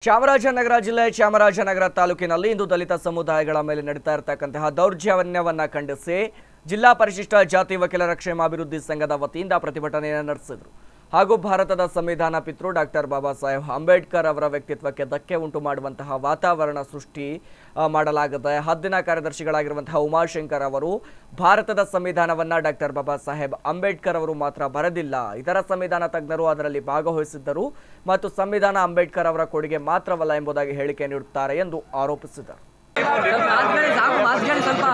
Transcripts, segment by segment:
ಚಾಮರಾಜನಗರ ಜಿಲ್ಲೆ ಚಾಮರಾಜನಗರ ತಾಲೂಕಿನಲ್ಲಿ ಇಂದು ದಲಿತ ಸಮುದಾಯಗಳ ಮೇಲೆ ನಡೀತಾ ಇರತಕ್ಕಂತಹ ದೌರ್ಜನ್ಯವನ್ನ ಖಂಡಿಸಿ ಜಿಲ್ಲಾ ಪರಿಶಿಷ್ಟ ಜಾತಿ ವಕೀಲರ ಕ್ಷೇಮಾಭಿವೃದ್ಧಿ ಸಂಘದ ವತಿಯಿಂದ ಪ್ರತಿಭಟನೆಯನ್ನು ನಡೆಸಿದರು ಹಾಗೂ ಭಾರತದ ಸಂವಿಧಾನ ಪಿತೃ ಡಾಕ್ಟರ್ ಬಾಬಾ ಸಾಹೇಬ್ ಅಂಬೇಡ್ಕರ್ ಅವರ ವ್ಯಕ್ತಿತ್ವಕ್ಕೆ ಧಕ್ಕೆ ಉಂಟು ಮಾಡುವಂತಹ ವಾತಾವರಣ ಸೃಷ್ಟಿ ಆ, ಮಾಡಲಾಗಿದೆ ಹದ್ದಿನ ಕಾರ್ಯದರ್ಶಿಗಳಾಗಿರುವಂತಹ ಉಮಾಶಂಕರ್ ಅವರು ಭಾರತದ ಸಂವಿಧಾನವನ್ನ ಡಾಕ್ಟರ್ ಬಾಬಾ ಸಾಹೇಬ್ ಅಂಬೇಡ್ಕರ್ ಅವರು ಮಾತ್ರ ಬರೆದಿಲ್ಲ ಇತರ ಸಂವಿಧಾನ ತಜ್ಞರು ಅದರಲ್ಲಿ ಭಾಗವಹಿಸಿದ್ದರು ಮತ್ತು ಸಂವಿಧಾನ ಅಂಬೇಡ್ಕರ್ ಅವರ ಕೊಡುಗೆ ಮಾತ್ರವಲ್ಲ ಎಂಬುದಾಗಿ ಹೇಳಿಕೆ ನೀಡುತ್ತಾರೆ ಎಂದು ಆರೋಪಿಸಿದರು ಸ್ವಲ್ಪ ಮಾತ್ಗಳಿ ಸಾಕು ಮಾತ್ಗಳಿ ಸ್ವಲ್ಪ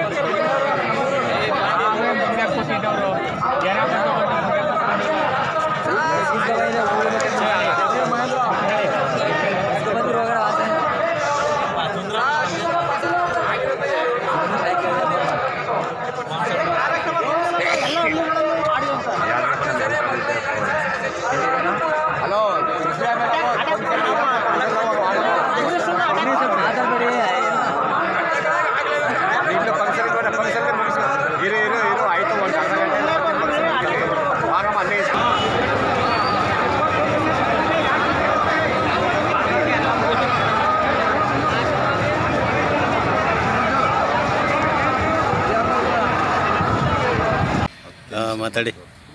ಬಂದಿರುವಾಗ ವಾಸನೆ. ಸ್ವಲ್ಪ ಮಾತಾಡ್ಬೇಡಿ ಇನ್ನು ಫಂಕ್ಷನ್ ಫಂಕ್ಷನ್ ಇರು ಇರು ಇರು ಆಯ್ತು ಒಂದು ಅರ್ಧ ಗಂಟೆ ಆರಾಮ ಅಲ್ಲೇ ಇರು. ಮಾತಾಡಿ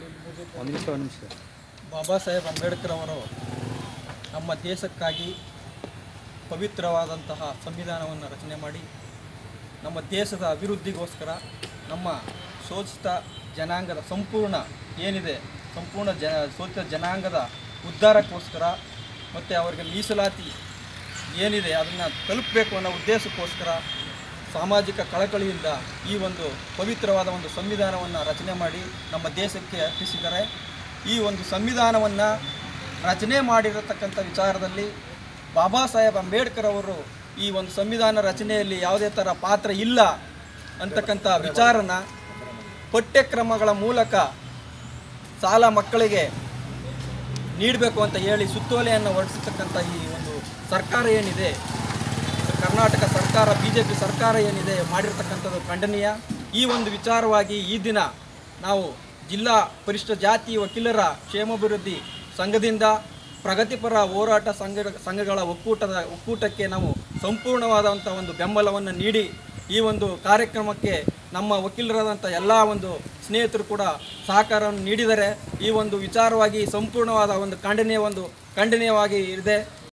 ಬಾಬಾ ಸಾಹೇಬ್ ಅಂಬೇಡ್ಕರ್ ಅವರು ನಮ್ಮ ದೇಶಕ್ಕಾಗಿ ಪವಿತ್ರವಾದಂತಹ ಸಂವಿಧಾನವನ್ನು ರಚನೆ ಮಾಡಿ ನಮ್ಮ ದೇಶದ ಅಭಿವೃದ್ಧಿಗೋಸ್ಕರ ನಮ್ಮ ಶೋಷಿತ ಜನಾಂಗದ ಸಂಪೂರ್ಣ ಏನಿದೆ ಸಂಪೂರ್ಣ ಜ ಶೋಷಿತ ಜನಾಂಗದ ಉದ್ಧಾರಕ್ಕೋಸ್ಕರ ಮತ್ತು ಅವರಿಗೆ ಮೀಸಲಾತಿ ಏನಿದೆ ಅದನ್ನು ತಲುಪಬೇಕು ಅನ್ನೋ ಉದ್ದೇಶಕ್ಕೋಸ್ಕರ ಸಾಮಾಜಿಕ ಕಳಕಳಿಯಿಂದ ಈ ಒಂದು ಪವಿತ್ರವಾದ ಒಂದು ಸಂವಿಧಾನವನ್ನು ರಚನೆ ಮಾಡಿ ನಮ್ಮ ದೇಶಕ್ಕೆ ಅರ್ಪಿಸಿದ್ದಾರೆ ಈ ಒಂದು ಸಂವಿಧಾನವನ್ನು ರಚನೆ ಮಾಡಿರತಕ್ಕಂಥ ವಿಚಾರದಲ್ಲಿ ಬಾಬಾ ಸಾಹೇಬ್ ಅಂಬೇಡ್ಕರ್ ಅವರು ಈ ಒಂದು ಸಂವಿಧಾನ ರಚನೆಯಲ್ಲಿ ಯಾವುದೇ ಥರ ಪಾತ್ರ ಇಲ್ಲ ಅಂತಕ್ಕಂಥ ವಿಚಾರನ ಪಠ್ಯಕ್ರಮಗಳ ಮೂಲಕ ಸಾಲ ಮಕ್ಕಳಿಗೆ ನೀಡಬೇಕು ಅಂತ ಹೇಳಿ ಸುತ್ತೋಲೆಯನ್ನು ಹೊರಡಿಸತಕ್ಕಂಥ ಈ ಒಂದು ಸರ್ಕಾರ ಏನಿದೆ ಕರ್ನಾಟಕ ಸರ್ಕಾರ ಬಿ ಜೆ ಪಿ ಸರ್ಕಾರ ಏನಿದೆ ಮಾಡಿರ್ತಕ್ಕಂಥದ್ದು ಖಂಡನೀಯ ಈ ಒಂದು ವಿಚಾರವಾಗಿ ಈ ದಿನ ನಾವು ಜಿಲ್ಲಾ ಪರಿಶಿಷ್ಟ ಜಾತಿ ವಕೀಲರ ಕ್ಷೇಮಾಭಿವೃದ್ಧಿ ಸಂಘದಿಂದ ಪ್ರಗತಿಪರ ಹೋರಾಟ ಸಂಘ ಸಂಘಗಳ ಒಕ್ಕೂಟದ ಒಕ್ಕೂಟಕ್ಕೆ ನಾವು ಸಂಪೂರ್ಣವಾದಂಥ ಒಂದು ಬೆಂಬಲವನ್ನು ನೀಡಿ ಈ ಒಂದು ಕಾರ್ಯಕ್ರಮಕ್ಕೆ ನಮ್ಮ ವಕೀಲರಾದಂಥ ಎಲ್ಲ ಒಂದು ಸ್ನೇಹಿತರು ಕೂಡ ಸಹಕಾರವನ್ನು ನೀಡಿದರೆ ಈ ಒಂದು ವಿಚಾರವಾಗಿ ಸಂಪೂರ್ಣವಾದ ಒಂದು ಖಂಡನೀಯ ಒಂದು ಖಂಡನೀಯವಾಗಿ ಇದೆ